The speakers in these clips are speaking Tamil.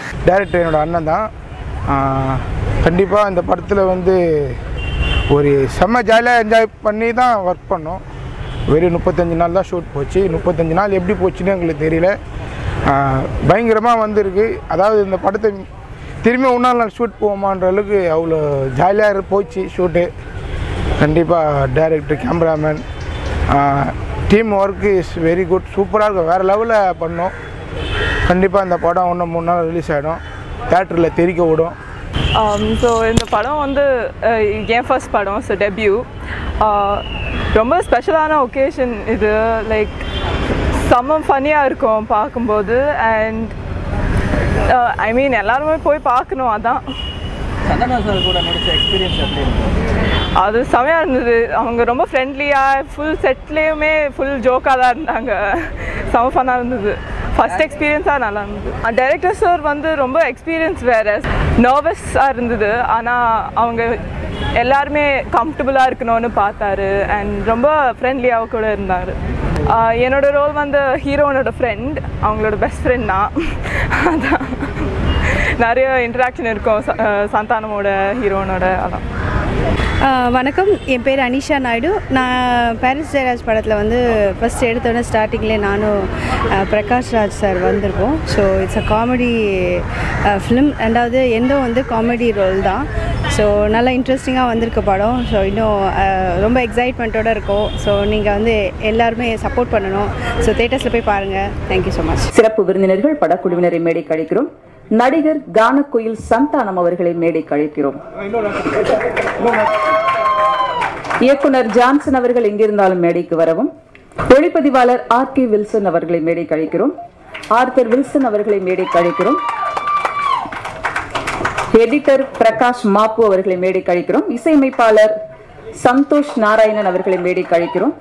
டேரக்டர் என்னோட அண்ணன் தான் கண்டிப்பாக இந்த படத்தில் வந்து ஒரு செம்ம ஜாலியாக என்ஜாய் பண்ணி தான் ஒர்க் பண்ணோம் வெறும் முப்பத்தஞ்சு நாள் தான் ஷூட் போச்சு முப்பத்தஞ்சு நாள் எப்படி போச்சுன்னு எங்களுக்கு தெரியல பயங்கரமாக வந்திருக்கு அதாவது இந்த படத்தை திரும்பி ஒன்றால் நாள் ஷூட் போவோமான்ற அளவுக்கு அவ்வளோ ஜாலியாக போச்சு ஷூட்டு கண்டிப்பாக director cameraman team work is very good சூப்பராக இருக்கும் வேறு லெவலில் பண்ணோம் கண்டிப்பாக இந்த படம் இன்னும் மூணு நாள் ரிலீஸ் ஆகிடும் தேட்டரில் தெரிக்க விடும் ஸோ இந்த படம் வந்து அஹ், என் ஃபர்ஸ்ட் படம் ஸோ டெபியூ ரொம்ப ஸ்பெஷலான ஒகேஷன் இது லைக் செம்ம ஃபன்னியாக இருக்கும் பார்க்கும்போது அண்ட் ஐ மீன் எல்லாருமே போய் பார்க்கணும் அதான் சந்தனா சார் கூட நடிச்ச எக்ஸ்பீரியன்ஸ் எப்படி இருந்தது அது செமையாக இருந்தது அவங்க ரொம்ப ஃப்ரெண்ட்லியாக ஃபுல் செட்லேயுமே ஃபுல் ஜோக்காக தான் இருந்தாங்க செம ஃபன்னாக இருந்தது ஃபர்ஸ்ட் எக்ஸ்பீரியன்ஸாக நல்லா இருந்தது டைரக்டர் சார் வந்து ரொம்ப எக்ஸ்பீரியன்ஸ் வேறு நர்வஸாக இருந்தது ஆனால் அவங்க எல்லாருமே கம்ஃபர்டபுளாக இருக்கணும்னு பார்த்தாரு அண்ட் ரொம்ப ஃப்ரெண்ட்லியாக கூட இருந்தார் என்னோட ரோல் வந்து ஹீரோனோட ஃப்ரெண்ட் அவங்களோட பெஸ்ட் ஃப்ரெண்ட் தான் அதான் நிறைய இன்ட்ராக்ஷன் இருக்கும் ச- அஹ் சந்தானமோட ஹீரோனோட அதான் ஆஹ் வணக்கம் என் பேர் அனிஷா நாயுடு நான் பாரிஸ் ஜெயராஜ் படத்தில் வந்து ஃபஸ்ட் எடுத்தோடனே ஸ்டார்டிங்லேயே நானும் ஆஹ் பிரகாஷ் ராஜ் சார் வந்திருக்கோம் so it's a comedy film ரெண்டாவது எந்தோ வந்து காமெடி ரோல் தான் ஸோ நல்லா இன்ட்ரெஸ்டிங்காக வந்திருக்க படம் ஸோ இன்னும் ஆஹ் ரொம்ப எக்ஸைட்மெண்ட்டோடு இருக்கும் ஸோ நீங்கள் வந்து எல்லாருமே சப்போர்ட் பண்ணணும் ஸோ தேட்டர்ஸில் போய் பாருங்கள் தேங்க்யூ ஸோ மச் சிறப்பு விருந்தினர்கள் படக்குழுவினரை மேடை கழிக்கிறோம் நடிகர் கானக்குயில் சந்தானம் அவர்களை மேடை கழிக்கிறோம் இயக்குனர் ஜான்சன் அவர்கள் எங்கிருந்தாலும் மேடைக்கு வரவும் ஒளிப்பதிவாளர் ஆர் கே வில்சன் அவர்களை மேடை கழிக்கிறோம் ஆர்தர் வில்சன் அவர்களை மேடை கழிக்கிறோம் எடிட்டர் பிரகாஷ் மாப்பு அவர்களை மேடை கழிக்கிறோம் இசையமைப்பாளர் சந்தோஷ் நாராயணன் அவர்களை மேடை கழிக்கிறோம்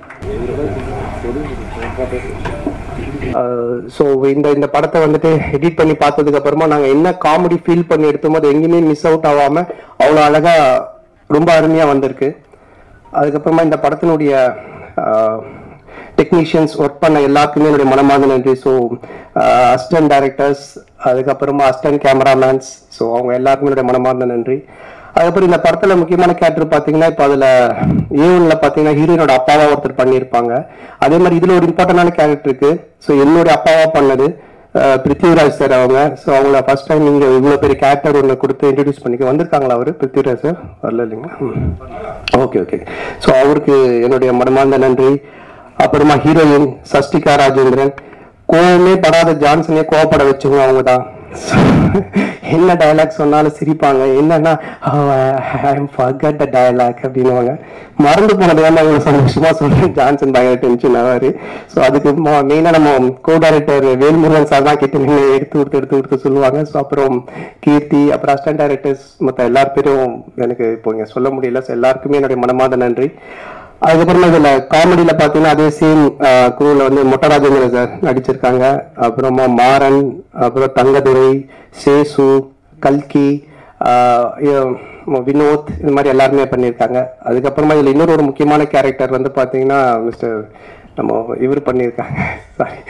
ஸோ இந்த இந்த படத்தை வந்துட்டு எடிட் பண்ணி பார்த்ததுக்கு அப்புறமா நாங்கள் என்ன காமெடி ஃபீல் பண்ணி எடுத்தோமோ அது எங்கேயுமே மிஸ் அவுட் ஆகாம அவ்வளோ அழகா ரொம்ப அருமையாக வந்திருக்கு அதுக்கப்புறமா இந்த படத்தினுடைய டெக்னீஷியன்ஸ் ஒர்க் பண்ண எல்லாருக்குமே என்னுடைய மனமார்ந்த நன்றி ஸோ அசிஸ்டன்ட் டைரக்டர்ஸ் அதுக்கப்புறமா அசிஸ்டன்ட் கேமராமேன்ஸ் ஸோ அவங்க எல்லாருக்குமே என்னுடைய மனமார்ந்த நன்றி அதுக்கப்புறம் இந்த படத்துல முக்கியமான கேரக்டர் பாத்தீங்கன்னா இப்போ அதுல ஏவன்ல பாத்தீங்கன்னா ஹீரோயினோட அப்பாவா ஒருத்தர் பண்ணியிருப்பாங்க அதே மாதிரி இதுல ஒரு இம்பார்ட்டன்டான கேரக்டர் இருக்கு ஸோ என்னுடைய அப்பாவா பண்ணது அஹ், பிருத்திவிராஜ் சார் அவங்க ஸோ அவங்கள ஃபர்ஸ்ட் டைம் நீங்க இவ்வளவு பெரிய கேரக்டர் ஒன்று கொடுத்து இன்ட்ரடியூஸ் பண்ணிக்க வந்திருக்காங்களா அவரு பிருத்திவிராஜ் சார் வரல இல்லைங்களா ஓகே ஓகே ஸோ அவருக்கு என்னுடைய மனமார்ந்த நன்றி அப்புறமா ஹீரோயின் சஷ்டிகா ராஜேந்திரன் கோவமே படாத ஜான்சனே கோவப்பட வச்சவங்க அவங்க தான் என்ன டயலாக் சொன்னாலும் சிரிப்பாங்க என்னன்னா ஃபர்கட் த டயலாக் அப்படின்னுவாங்க மறந்து போனது ஏன்னா இவ்வளவு சந்தோஷமா சொல்றேன் ஜான்சன் பயங்கர டென்ஷன் ஆவாரு ஸோ அதுக்கு மெயினா நம்ம கோ டைரக்டர் வேல்முருகன் சார் தான் கிட்ட நின்று எடுத்து கொடுத்து எடுத்து கொடுத்து சொல்லுவாங்க ஸோ அப்புறம் கீர்த்தி அப்புறம் அசிஸ்டன்ட் டைரக்டர்ஸ் மற்ற எல்லார் பேரும் எனக்கு இப்போ இங்க சொல்ல முடியல ஸோ எல்லாருக்குமே என்னுடைய மனமார்ந்த நன்றி அதுக்கப்புறமா இதுல காமெடியில பாத்தீங்கன்னா அதே சேம் குரூல வந்து மொட்டராஜேந்திர சார் நடிச்சிருக்காங்க அப்புறமா மாறன் அப்புறம் தங்கதுரை சேசு கல்கி ஆஹ் இ- வினோத் இந்த மாதிரி எல்லாருமே பண்ணியிருக்காங்க அதுக்கப்புறமா இதுல இன்னொரு ஒரு முக்கியமான கேரக்டர் வந்து பாத்தீங்கன்னா மிஸ்டர் நம்ம இவர் பண்ணியிருக்காங்க சாரி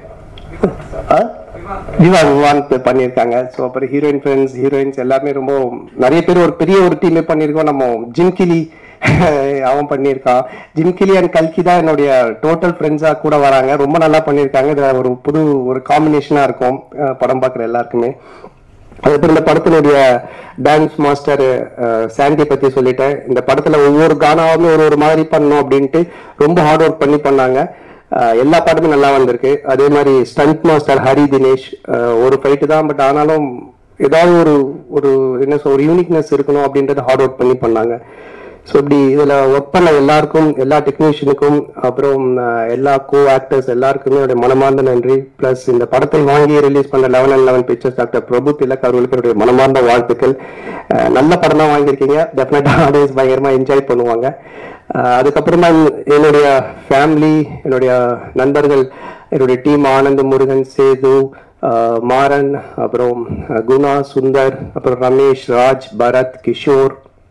ஜீவா விவான் பண்ணியிருக்காங்க ஸோ அப்புறம் ஹீரோயின் ஃப்ரெண்ட்ஸ் ஹீரோயின்ஸ் எல்லாமே ரொம்ப நிறைய பேர் ஒரு பெரிய ஒரு டீமே பண்ணியிருக்கோம் நம்ம ஜிம்கிலி அவன் பண்ணியிருக்கான் ஜிம்கிலி அண்ட் கல்கி தான் என்னுடைய டோட்டல் ஃப்ரெண்ட்ஸாக கூட வராங்க ரொம்ப நல்லா பண்ணியிருக்காங்க இது ஒரு புது ஒரு காம்பினேஷனாக இருக்கும் அஹ் படம் பார்க்குற எல்லாருக்குமே அதுக்கப்புறம் இந்த படத்தினுடைய டான்ஸ் மாஸ்டர் சாண்டி பத்தி சொல்லிட்டேன் இந்த படத்துல ஒவ்வொரு கானாவுமே ஒரு ஒரு மாதிரி பண்ணணும் அப்படின்ட்டு ரொம்ப ஹார்ட் ஒர்க் பண்ணி பண்ணாங்க அஹ் எல்லா பாட்டுமே நல்லா வந்திருக்கு அதே மாதிரி ஸ்டண்ட் மாஸ்டர் ஹரி தினேஷ் அஹ் ஒரு ஃபைட்டு தான் பட் ஆனாலும் ஏதாவது ஒரு ஒரு என்ன சொல் ஒரு யூனிக்னஸ் இருக்கணும் அப்படின்றத ஹார்ட் ஒர்க் பண்ணி பண்ணாங்க ஸோ இப்படி இதில் ஒர்க் பண்ண எல்லாருக்கும் எல்லா டெக்னீஷியனுக்கும் அப்புறம் அஹ், எல்லா கோ ஆக்டர்ஸ் எல்லாருக்குமே என்னுடைய மனமார்ந்த நன்றி ப்ளஸ் இந்த படத்தை வாங்கி ரிலீஸ் பண்ண eleven and eleven pictures doctor Prabhu Thilak அவர்களுக்கு என்னுடைய மனமார்ந்த வாழ்த்துக்கள் அஹ், நல்ல படம் தான் வாங்கியிருக்கீங்க டெஃபினட்டாக ஆடியன்ஸ் பயங்கரமாக என்ஜாய் பண்ணுவாங்க அஹ், அதுக்கப்புறமா என்னுடைய ஃபேமிலி என்னுடைய நண்பர்கள் என்னுடைய டீம் ஆனந்த் முருகன் சேது அஹ், மாறன் அப்புறம் அஹ், குணா சுந்தர் அப்புறம் ரமேஷ் ராஜ் பரத் கிஷோர்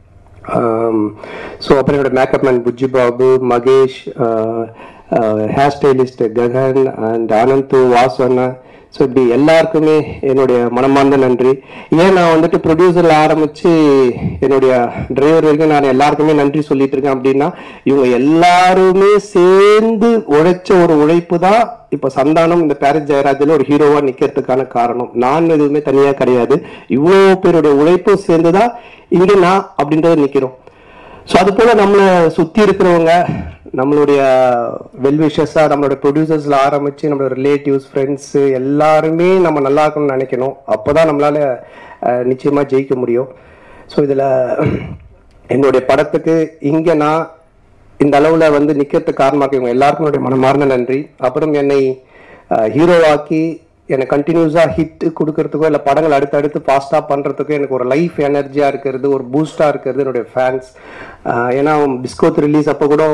ஸோ அப்புறம் என்னோட makeup man Bujji Babu Mahesh hair stylist Gagan and Ananthu Vasan so இப்படி எல்லாருக்குமே என்னுடைய மனமார்ந்த நன்றி ஏன் நான் வந்துட்டு ப்ரொடியூசரில் ஆரம்பித்து என்னுடைய டிரைவர் வரைக்கும் நான் எல்லாருக்குமே நன்றி சொல்லிட்டு இருக்கேன் அப்படின்னா இவங்க எல்லாருமே சேர்ந்து உழைச்ச ஒரு உழைப்பு தான் இப்போ சந்தானம் இந்த பாரிஸ் ஜெயராஜில் ஒரு ஹீரோவாக நிற்கிறதுக்கான காரணம் நான் எதுவுமே தனியாக கிடையாது இவ்வளோ பேருடைய உழைப்பும் சேர்ந்து தான் இங்கே நான் அப்படின்றத நிற்கிறோம் ஸோ அது போல நம்மளை சுற்றி இருக்கிறவங்க நம்மளுடைய வெல்விஷஸாக நம்மளோட ப்ரொடியூசர்ஸில் ஆரம்பித்து நம்மளோட ரிலேட்டிவ்ஸ் ஃப்ரெண்ட்ஸு எல்லாருமே நம்ம நல்லா இருக்கணும்னு நினைக்கணும் அப்போ தான் நம்மளால் நிச்சயமாக ஜெயிக்க முடியும் ஸோ இதில் என்னுடைய படத்துக்கு இங்கே நான் இந்த அளவில் வந்து நிற்கிறதுக்கு காரணமாக இவங்க எல்லாருக்கும் என்னுடைய மனமார்ந்த நன்றி அப்புறம் என்னை ஹீரோவாக்கி எனக்கு கண்டினியூஸாக ஹிட் கொடுக்கறதுக்கோ இல்லை படங்கள் அடுத்தடுத்து ஃபாஸ்ட்டாக பண்ணுறதுக்கோ எனக்கு ஒரு லைஃப் எனர்ஜியாக இருக்கிறது ஒரு பூஸ்டாக இருக்கிறது என்னுடைய ஃபேன்ஸ் ஏன்னா பிஸ்கோத் ரிலீஸ் அப்போ கூட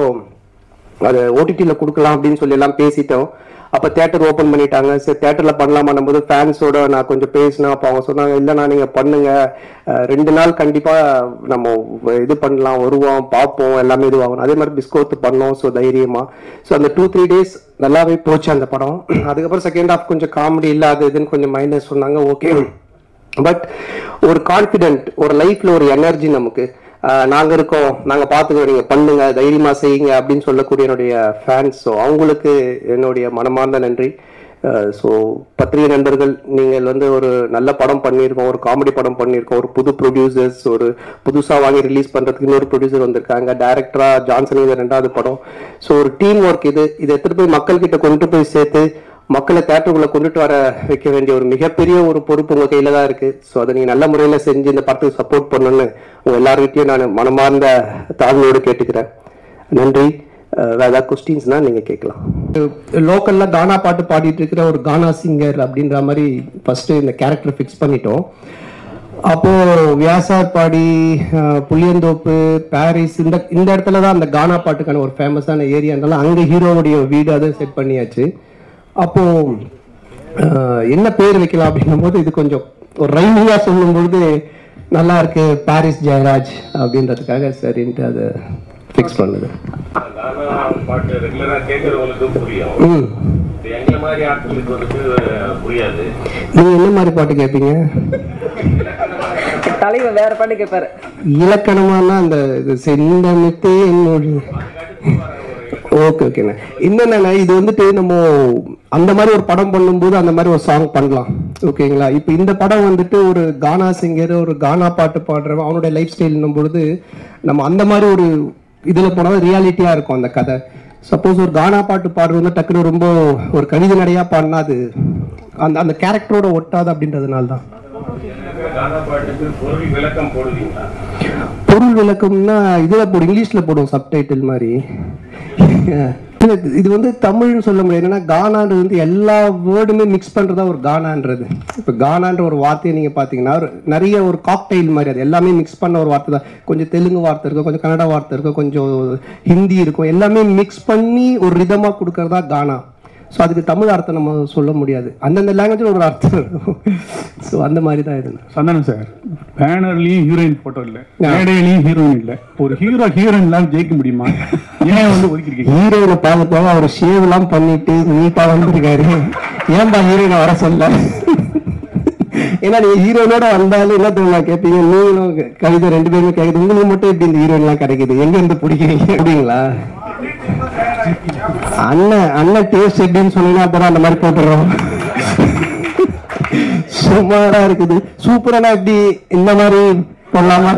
அது ஓடிடியில் கொடுக்கலாம் அப்படின்னு சொல்லி எல்லாம் பேசிட்டோம் அப்போ தேட்டர் ஓப்பன் பண்ணிட்டாங்க சரி தேட்டரில் பண்ணலாமான்னும் போது ஃபேன்ஸோட நான் கொஞ்சம் பேசினேன் அப்போ அவங்க சொன்னாங்க இல்லைண்ணா நீங்கள் பண்ணுங்க அஹ் ரெண்டு நாள் கண்டிப்பாக நம்ம இது பண்ணலாம் வருவோம் பார்ப்போம் எல்லாமே இதுவாகும் அதே மாதிரி பிஸ்கோத்து பண்ணோம் ஸோ தைரியமாக ஸோ அந்த டூ த்ரீ டேஸ் நல்லாவே போச்சு அந்த படம் அதுக்கப்புறம் செகண்ட் ஹாஃப் கொஞ்சம் காமெடி இல்லாத இதுன்னு கொஞ்சம் மைனஸ் சொன்னாங்க ஓகே பட் ஒரு கான்ஃபிடென்ட் ஒரு லைஃப்ல ஒரு எனர்ஜி நமக்கு ஆஹ் நாங்க இருக்கோம் நாங்க பாத்துக்கிறோம் நீங்க பண்ணுங்க தைரியமா செய்யுங்க அப்படின்னு சொல்லக்கூடிய என்னுடைய ஃபேன்ஸ் ஸோ அவங்களுக்கு என்னுடைய மனமார்ந்த நன்றி ஸோ பத்திரிகை நண்பர்கள் நீங்கள் வந்து ஒரு நல்ல படம் பண்ணியிருக்கோம் ஒரு காமெடி படம் பண்ணியிருக்கோம் ஒரு புது ப்ரொடியூசர்ஸ் ஒரு புதுசாக வாங்கி ரிலீஸ் பண்ணுறதுக்கு இன்னொரு ப்ரொடியூசர் வந்திருக்காங்க டேரக்டராக ஜான்சன் இது ரெண்டாவது படம் ஸோ ஒரு டீம் ஒர்க் இது இதை எடுத்துகிட்டு போய் மக்கள்கிட்ட கொண்டு போய் சேர்த்து மக்களை தேட்டருக்குள்ள கொண்டுட்டு வர வைக்க வேண்டிய ஒரு மிகப்பெரிய ஒரு பொறுப்பு உங்க கையில தான் இருக்கு ஸோ அதை நீங்க நல்ல முறையில செஞ்சு இந்த படத்துக்கு சப்போர்ட் பண்ணணும்னு உங்க எல்லார்கிட்டயும் நான் மனமார்ந்த தாழ்மையோடு கேட்டுக்கிறேன் நன்றி அஹ் வேற ஏதாவது கொஸ்டின்ஸ்னா நீங்க கேட்கலாம் லோக்கல்ல கானா பாட்டு பாடிட்டு இருக்கிற ஒரு கானா சிங்கர் அப்படின்ற மாதிரி ஃபர்ஸ்ட் இந்த கேரக்டர் ஃபிக்ஸ் பண்ணிட்டோம் அப்போ வியாசார் பாடி அஹ், புளியந்தோப்பு பாரிஸ் இந்த இந்த இடத்துல தான் அந்த கானா பாட்டுக்கான ஒரு ஃபேமஸான ஏரியானால அங்கே ஹீரோவுடைய வீடு அதை செட் பண்ணியாச்சு அப்போ அஹ், என்ன பேர் வைக்கலாம் அப்படின்னும் போது இது கொஞ்சம் ஒரு ரைமிங்கா சொல்லும் பொழுது நல்லா இருக்கு பாரிஸ் ஜெயராஜ் அப்படின்றதுக்காக சரின்ட்டு அதை ஃபிக்ஸ் பண்ணுது கானா பாட்டு ரெகுலரா கேட்கறவங்களுக்கு புரியும் ம் இது எங்களை மாதிரி ஆட்களுக்கு வந்துட்டு புரியாது நீங்க என்ன மாதிரி பாட்டு கேட்பீங்க தலைவர் வேற பாட்டு கேட்பாரு இலக்கணமான அந்த இது செந்தமித்தே மொழி ஓகே ஓகேண்ணே என்னென்ன இது வந்துட்டு நம்ம அந்த மாதிரி ஒரு படம் பண்ணும்போது அந்த மாதிரி ஒரு சாங் பண்ணலாம் ஓகேங்களா இப்போ இந்த படம் வந்துட்டு ஒரு கானா சிங்கர் ஒரு கானா பாட்டு பாடுறவன் அவனுடைய லைஃப் ஸ்டைல்னும் பொழுது நம்ம அந்த மாதிரி ஒரு இதில் போனால் ரியாலிட்டியாக இருக்கும் அந்த கதை சப்போஸ் ஒரு கானா பாட்டு பாடுறது வந்து டக்குனு ரொம்ப ஒரு கவிதை நடையாக பாடினா அது அந்த அந்த கேரக்டரோட ஒட்டாது அப்படின்றதுனால தான் கானா பாட்டுக்கு பொருள் விளக்கம் போடுவீங்களா பொருள் விளக்கம்னா இதுல போடும் இங்கிலீஷ்ல போடும் சப்டைட்டில் மாதிரி இல்ல, இது வந்து தமிழ்னு சொல்ல முடியாது என்னன்னா கானான்றது வந்து எல்லா வேர்டுமே மிக்ஸ் பண்றதா ஒரு கானான்றது இப்போ கானான்ற ஒரு வார்த்தையை நீங்க பாத்தீங்கன்னா ஒரு நிறைய ஒரு காக்டைல் மாதிரி அது எல்லாமே மிக்ஸ் பண்ண ஒரு வார்த்தை தான் கொஞ்சம் தெலுங்கு வார்த்தை இருக்கும் கொஞ்சம் கன்னட வார்த்தை இருக்கும் கொஞ்சம் ஹிந்தி இருக்கும் எல்லாமே மிக்ஸ் பண்ணி ஒரு ரிதமா கொடுக்கறதா கானா ஸோ அதுக்கு தமிழ் அர்த்தம் நம்ம சொல்ல முடியாது அந்தந்த லாங்குவேஜில் ஒரு அர்த்தம் இருக்கும் ஸோ அந்த மாதிரி தான் இது சந்தானம் சார் பேனர்லயும் ஹீரோயின் போட்டோ இல்ல மேடையிலயும் ஹீரோயின் இல்ல ஒரு ஹீரோ ஹீரோயின் இல்லாம ஜெயிக்க முடியுமா ஏன் வந்து ஒதுக்கிருக்கீங்க ஹீரோயினை பார்க்க போக அவர் ஷேவ் எல்லாம் பண்ணிட்டு நீட்டா வந்திருக்காரு ஏன்பா ஹீரோயினை வர சொல்ல ஏன்னா நீங்க ஹீரோயினோட வந்தாலும் என்ன தெரியுமா கேட்பீங்க நீங்களும் கவிதை ரெண்டு பேருமே கேட்குது உங்களுக்கு மட்டும் எப்படி இந்த ஹீரோயின் எல்லாம் கிடைக்குது எங்க இருந்து பிடிக்கிறீங்க அப்படிங்களா அண்ணன் அண்ணன் டேஸ்ட் எப்படின்னு சொன்னீங்கன்னா அப்புறம் அந்த மாதிரி போட்டுறோம் சுமாரா இருக்குது சூப்பரானா எப்படி இந்த மாதிரி போடலாமா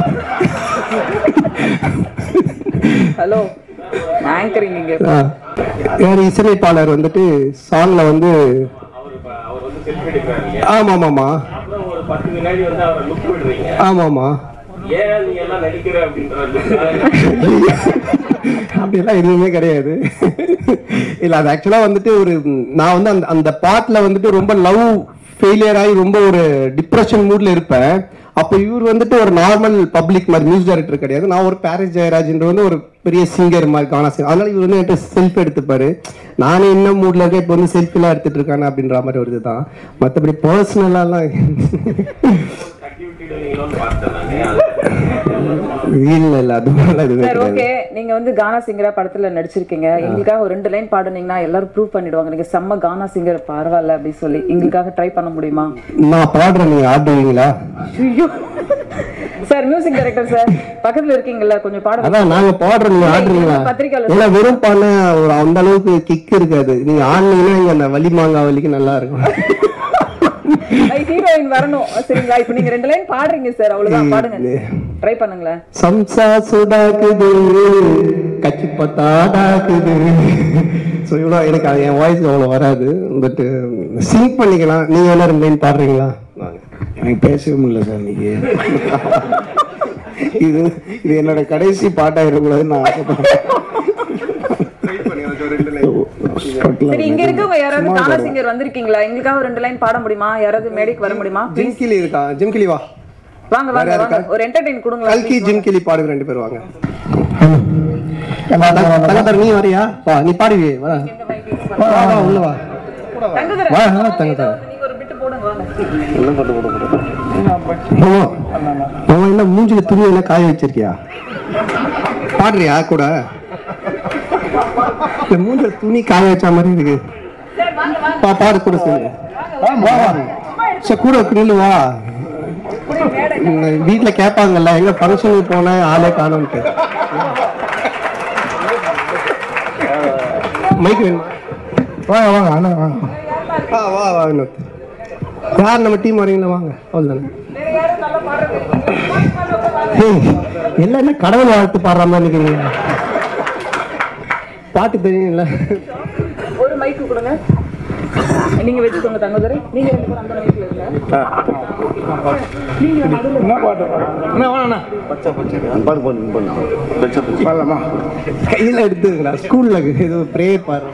ஹலோ ஆங்கரிங் இங்க ஆ. வேற இசையமைப்பாளர் வந்துட்டு சாங்ல வந்து அவர் இப்ப அவர் வந்து செல்ஃபி எடுக்கிறாரு இல்லையா ஆமா ஆமாமா அப்புறம் ஒரு பத்து வினாடி வந்து அவரை லுக் விடுறீங்க ஆமாமா ஏன் நீ எல்லாம் நடிக்கிற அப்படின்ற look அப்படியெல்லாம் எதுவுமே கிடையாது இல்ல அது ஆக்சுவலா வந்துட்டு ஒரு ம், நான் வந்து அந்த அந்த பாட்டுல வந்துட்டு ரொம்ப லவ் ஃபெயிலியர் ஆகி ரொம்ப ஒரு டிப்ரெஷன் மூட்ல இருப்பேன் அப்போ இவர் வந்துட்டு ஒரு நார்மல் பப்ளிக் மாதிரி மியூசிக் டைரக்டர் கிடையாது நான் ஒரு பாரிஸ் ஜெயராஜ்ன்ற வந்து ஒரு பெரிய சிங்கர் மாதிரி கானா சிங்கர் அதனால இவர் வந்து என்கிட்ட செல்ஃப் எடுத்துப்பாரு நானே என்ன மூட்ல இருக்கேன் இப்போ வந்து செல்ஃபிலாம் எடுத்துட்டு இருக்கானே அப்படின்ற மாதிரி ஒரு இதுதான் மற்றபடி பர்சனலாலாம் தட்டி விட்டுடுவீங்களோன்னு பார்த்தேன் நானு. அது இல்ல இல்ல அது மாதிரிலாம் எதுவுமே சார் கிடையாது ஓகே நீங்க வந்து கானா சிங்கரா படத்துல நடிச்சிருக்கீங்க எங்களுக்காக ஒரு ரெண்டு லைன் பாடுனீங்கன்னா எல்லாரும் ப்ரூவ் பண்ணிடுவாங்க நீங்க செம்ம கானா சிங்கர் பரவாயில்ல அப்படி சொல்லி எங்களுக்காக ட்ரை பண்ண முடியுமா நான் பாடுறேன் நீங்க ஆடுவீங்களா ஐயோ சார் மியூசிக் டைரக்டர் சார் பக்கத்துல இருக்கீங்கல்ல கொஞ்சம் பாடுங்க அதான் நாங்க பாடுறோம் நீங்க ஆடுறீங்களா பத்திரிக்கையாளர் ஏன்னா வெறும் பாட ஒரு அந்த அளவுக்கு கிக் இருக்காது நீங்க ஆடுனீங்கன்னா இங்க அந்த வலி மாங்காய் வலிக்கு நல்லா இருக்கும் ஹீரோயின் வரணும் சரிங்களா இப்போ நீங்க ரெண்டு லைன் பாடுறீங்க சார் அவ்வளவுதான் பாடுங்க ட்ரை பண்ணுங்களேன் சம்சா சுடாக்குது கச்சி பத்தாடாக்குது ஸோ இவ்வளோ எனக்கு அது என் வாய்ஸ் அவ்வளோ வராது பட் சிங் பண்ணிக்கலாம் நீங்க என்ன ரெண்டு லைன் பாடுறீங்களா எனக்கு பேசவே முடியல சார் இன்னைக்கு இது இது என்னோட கடைசி பாட்டா இருக்கக்கூடாதுன்னு நான் சரி இங்க இருக்கவங்க யாராவது கானா சிங்கர் வந்திருக்கீங்களா எங்களுக்காக ஒரு ரெண்டு லைன் பாட முடியுமா யாராவது மேடைக்கு வர முடியுமா ஜிம்கிலி இருக்கா ஜிம்கிலி வா வாங்க வாங்க வேற வாங்க இருக்கா? ஒரு என்டர்டெயின் கொடுங்களா கல்கி ஜிம்கிலி பாடுங்க ரெண்டு பேர் வாங்க தங்கதர் நீ வரியா வா நீ பாடுவி வா வா, வா, உள்ள வா தங்கதுரை, வா வா, தங்கதர் நீங்க ஒரு பிட்டு போடுங்க வாங்க மாமா மாமா என்ன மூஞ்சில துணி என்ன காய வச்சிருக்கியா பாடுறியா கூட இந்த மூஞ்சில துணி காய வச்ச மாதிரி இருக்கு பா பாடு கூட சொல்லு வா வா சரி கூட நில்லு வா உங்க வீட்ல கேட்பாங்கல்ல எங்க ஃபங்க்ஷனுக்கு போன ஆளே காணும்ட்டு மைக் வேணுமா வாங்க வாங்க அண்ணா வாங்க ஆ வா வா வினோத் யார் நம்ம டீம் வரீங்களா வாங்க அவ்வளோதானே ஏய், எல்லாம் என்ன கடவுள் வாழ்த்து பாடுற மாதிரி இருக்கீங்க பாட்டு தெரியுங்களா ஒரு மைக் கொடுங்க நீங்க வச்சுக்கோங்க தங்கதுரை நீங்க ரெண்டு பேரும் அந்த மைக்ல இருங்க வரலாமா கையில் எடுத்துங்களா ஸ்கூல்ல ஏதோ ப்ரேயர் பாடுறோம்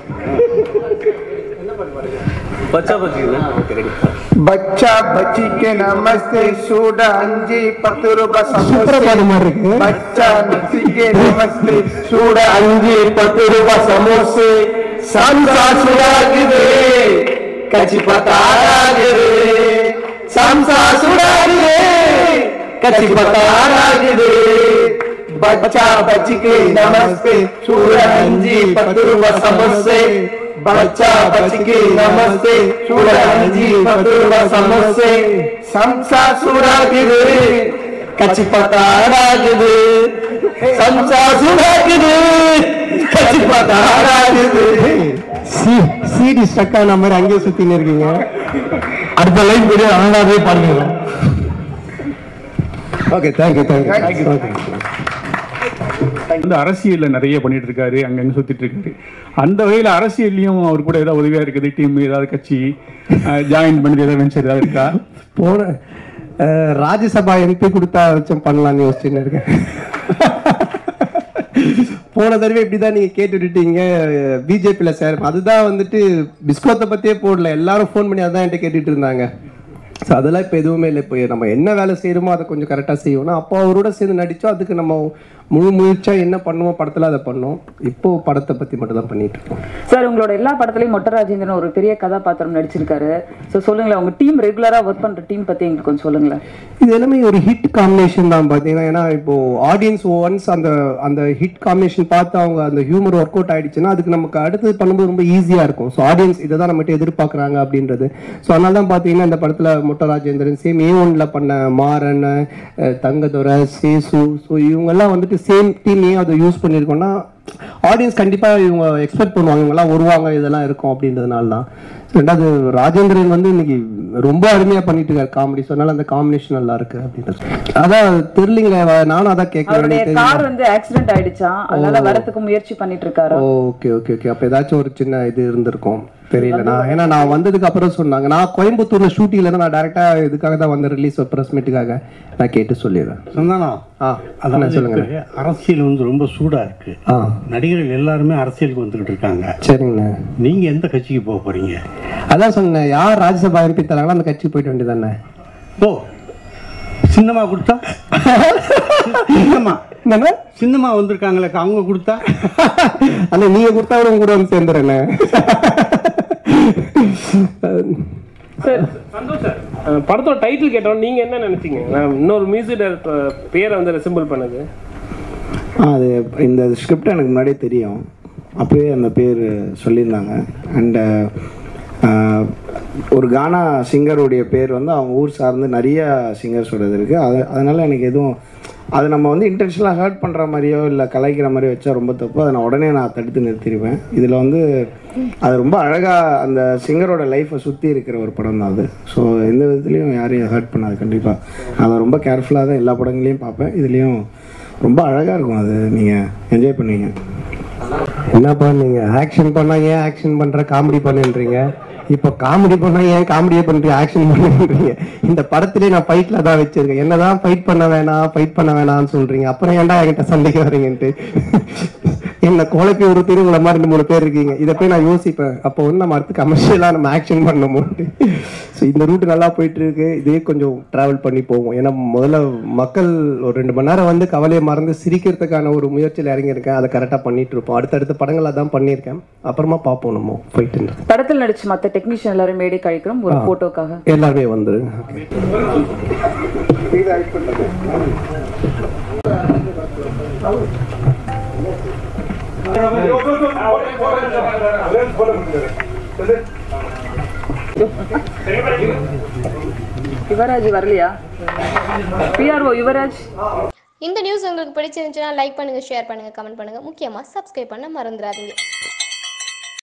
बच्चा बच्ची के नमस्ते सूडा अंजी पத்து ரூபாய் சூப்பரா பாடு சமோசே மாதிரி இருக்கு बच्चा मिक्सी के नमस्ते सूडा अंजी பத்து ரூபாய் சமோசே சம்சா சுடாகுது கச்சி பத்தாராகுது சம்சா சுடாகுது கச்சி பத்தாராகுது बच्चा बच्ची के नमस्ते सूडा अंजी பத்து ரூபாய் சமோசே बच्चा बच के नमस्ते सूरजी पतुरवा समोसे समसा सुरागिदे कच्ची पतारागिदे समसा सुरागिदे कच्ची पतारागिदे சி சிடி ஸ்டக் ஆன மாதிரி அங்கேயே சுத்தின்னு இருக்கீங்க அடுத்த லைன் வீடியோ அண்ணாவே பண்ணுங்க ஓகே தேங்க்யூ தேங்க்யூ ஓகே வந்து அரசியல்ல நிறைய பண்ணிட்டு இருக்காரு அங்கங்க சுத்திட்டு இருக்காரு அந்த வகையில அரசியல்லையும் அவர் கூட ஏதாவது உதவியா இருக்குது டீம் ஏதாவது கட்சி ஜாயின் பண்ணி ஏதாவது வெஞ்சர் ஏதாவது இருக்கா போன அஹ், ராஜ்யசபா எம்பி கொடுத்தா வச்சும் பண்ணலாம்னு யோசிச்சுன்னு இருக்கேன் போன தடவை இப்படிதான் நீங்க கேட்டு விட்டுட்டீங்க பிஜேபியில சேர அதுதான் வந்துட்டு பிஸ்கோத்தை பத்தியே போடல எல்லாரும் ஃபோன் பண்ணி அதான் என்கிட்ட கேட்டுட்டு இருந்தாங்க ஸோ அதெல்லாம் இப்போ எதுவுமே இல்லை இப்போ நம்ம என்ன வேலை செய்யறோமோ அதை கொஞ்சம் கரெக்டாக செய்யணும் அப்போ அவரோட சேர்ந்து நடிச்சோம் அதுக்கு நம்ம முழு முயற்சியா என்ன பண்ணுவோம் படத்துல அதை பண்ணோம் இப்போ படத்தை பத்தி மட்டும் தான் பண்ணிட்டு இருக்கோம் சார் உங்களோட எல்லா படத்துலயும் மொட்ட ராஜேந்திரன் ஒரு பெரிய கதாபாத்திரம் நடிச்சிருக்காரு ஸோ சொல்லுங்களேன் உங்க டீம் ரெகுலரா ஒர்க் பண்ற டீம் பத்தி எங்களுக்கு கொஞ்சம் சொல்லுங்களேன் இது எல்லாமே ஒரு ஹிட் காம்பினேஷன் தான் பார்த்தீங்கன்னா ஏன்னா இப்போ ஆடியன்ஸ் ஒன்ஸ் அந்த அந்த ஹிட் காம்பினேஷன் பார்த்து அவங்க அந்த ஹியூமர் ஒர்க் அவுட் ஆயிடுச்சுன்னா அதுக்கு நமக்கு அடுத்தது பண்ணும்போது ரொம்ப ஈஸியாக இருக்கும் ஸோ ஆடியன்ஸ் இதை தான் நம்மகிட்ட எதிர்பார்க்குறாங்க அப்படின்றது ஸோ அதனால தான் பார்த்தீங்கன்னா இந்த படத்தில் முட்ட ராஜேந்திரன் சேம் ஏ ஒன்ல பண்ண மாறன் அஹ், தங்கதுரை சேசு ஸோ இவங்கெல்லாம் வந்துட்டு சேம் டீம் ஏன் அதை யூஸ் பண்ணியிருக்கோம்னா ஆடியன்ஸ் கண்டிப்பாக இவங்க எக்ஸ்பெக்ட் பண்ணுவாங்க இவங்கெல்லாம் வருவாங்க இதெல்லாம் இருக்கும் அப்படின்றதுனால தான் ரெண்டாவது ராஜேந்திரன் வந்து இன்னைக்கு ரொம்ப அருமையா பண்ணிட்டு இருக்காரு காமெடி சொன்னால அந்த காம்பினேஷன் நல்லா இருக்கு அப்படின்றது அதான் தெரியலங்க நானும் அதான் அவருடைய கேட்கறேன் கார் வந்து ஆக்சிடென்ட் ஆயிடுச்சா அதனால வரத்துக்கு முயற்சி பண்ணிட்டு இருக்காரு ஓகே ஓகே ஓகே அப்ப ஏதாச்சும் ஒரு சின்ன இது இருந்திருக்கும் தெரியல நான் ஏன்னா நான் வந்ததுக்கு அப்புறம் சொன்னாங்க நான் கோயம்புத்தூர்ல ஷூட்டிங்ல தான் நான் டைரக்டா இதுக்காக தான் வந்த ரிலீஸ் பிரஸ் மீட்டுக்காக நான் கேட்டு சொல்லிடுறேன் சொன்னானா ஆ அதான் சொல்லுங்க இப்ப அரசியல் வந்து ரொம்ப சூடா இருக்கு ஆ நடிகர்கள் எல்லாருமே அரசியலுக்கு வந்துகிட்டு இருக்காங்க சரிங்கண்ணே நீங்க எந்த கட்சிக்கு போக போறீங்க அதான் சொன்னேன் யார் ராஜ்யசபா எம்பி தராங்களோ அந்த கட்சி போயிட்டு வேண்டியதானே ஓ சின்னமா கொடுத்தா சின்னமா என்னண்ணே சின்னமா வந்திருக்காங்களே அவங்க கொடுத்தா அண்ணா நீங்க கொடுத்தா கூட உங்க கூட வந்து சேர்ந்துறேண்ணே சந்தோஷ் சார் அஹ் படத்தோட டைட்டில் கேட்டோம் நீங்க என்ன நினைச்சீங்க நான் இன்னொரு மியூசிக் டைரக்டர் பேரை வந்து ரெசிம்பிள் பண்ணது ஆ, அது இந்த ஸ்கிரிப்ட் எனக்கு முன்னாடியே தெரியும் அப்போயே அந்த பேர் சொல்லியிருந்தாங்க அண்டு ஒரு கானா சிங்கருடைய பேர் வந்து அவங்க ஊர் சார்ந்து நிறைய சிங்கர்ஸோடது இருக்குது அது அதனால் எனக்கு எதுவும் அது நம்ம வந்து இன்டென்ஷனலாக ஹர்ட் பண்ணுற மாதிரியோ இல்லை கலாய்க்கிற மாதிரியோ வச்சா ரொம்ப தப்பு அதை நான் உடனே நான் தடுத்து நிறுத்திடுவேன் இதில் வந்து அது ரொம்ப அழகாக அந்த சிங்கரோட லைஃப்பை சுற்றி இருக்கிற ஒரு படம் தான் அது ஸோ எந்த விதத்துலையும் யாரையும் ஹர்ட் பண்ணாது கண்டிப்பாக நான் ரொம்ப கேர்ஃபுல்லாக தான் எல்லா படங்களையும் பார்ப்பேன் இதுலேயும் ரொம்ப அழகாக இருக்கும் அது நீங்கள் என்ஜாய் பண்ணுவீங்க என்னப்பா நீங்க ஆக்ஷன் பண்ணா ஏன் ஆக்ஷன் பண்ற காமெடி பண்ணுன்றீங்க இப்போ காமெடி பண்ணா ஏன் காமெடியே பண்றீங்க ஆக்ஷன் பண்ணுன்றீங்க இந்த படத்திலே நான் ஃபைட்ல தான் வச்சிருக்கேன் என்னதான் ஃபைட் பண்ண வேணாம் ஃபைட் பண்ண வேணாம்னு சொல்றீங்க அப்புறம் ஏன்டா என்கிட்ட சண்டைக்கு வரீங்கன்ட்டு என்ன குழப்பி ஒரு திருவிழா மாதிரி ரெண்டு மூணு பேர் இருக்கீங்க இதை போய் நான் யோசிப்பேன் அப்போ வந்து நம்ம அடுத்து கமர்ஷியலாக நம்ம ஆக்ஷன் பண்ணணுமோன்ட்டு ஸோ இந்த ரூட் நல்லா போயிட்டு இருக்கு இதே கொஞ்சம் டிராவல் பண்ணி போவோம் ஏன்னா முதல்ல மக்கள் ஒரு ரெண்டு மணி நேரம் வந்து கவலையை மறந்து சிரிக்கிறதுக்கான ஒரு முயற்சியில் இறங்கியிருக்கேன் அதை கரெக்டாக பண்ணிட்டு இருப்போம் அடுத்தடுத்த படங்கள் அதான் பண்ணியிருக்கேன் அப்புறமா பார்ப்போம் நம்ம ஃபைட்டுன்றது படத்தில் நடிச்ச மற்ற டெக்னீஷியன் எல்லாரும் மேடை கழிக்கிறோம் ஒரு ஆ. போட்டோக்காக எல்லாருமே வந்துருங்க யுவராஜ் வரலையா பிஆர்ஓ யுவராஜ் இந்த நியூஸ் உங்களுக்கு பிடிச்சிருந்துச்சுன்னா லைக் பண்ணுங்கள் ஷேர் பண்ணுங்கள் கமெண்ட் பண்ணுங்கள் முக்கியமாக சப்ஸ்கிரைப் பண்ண மறந்துடாதீங்க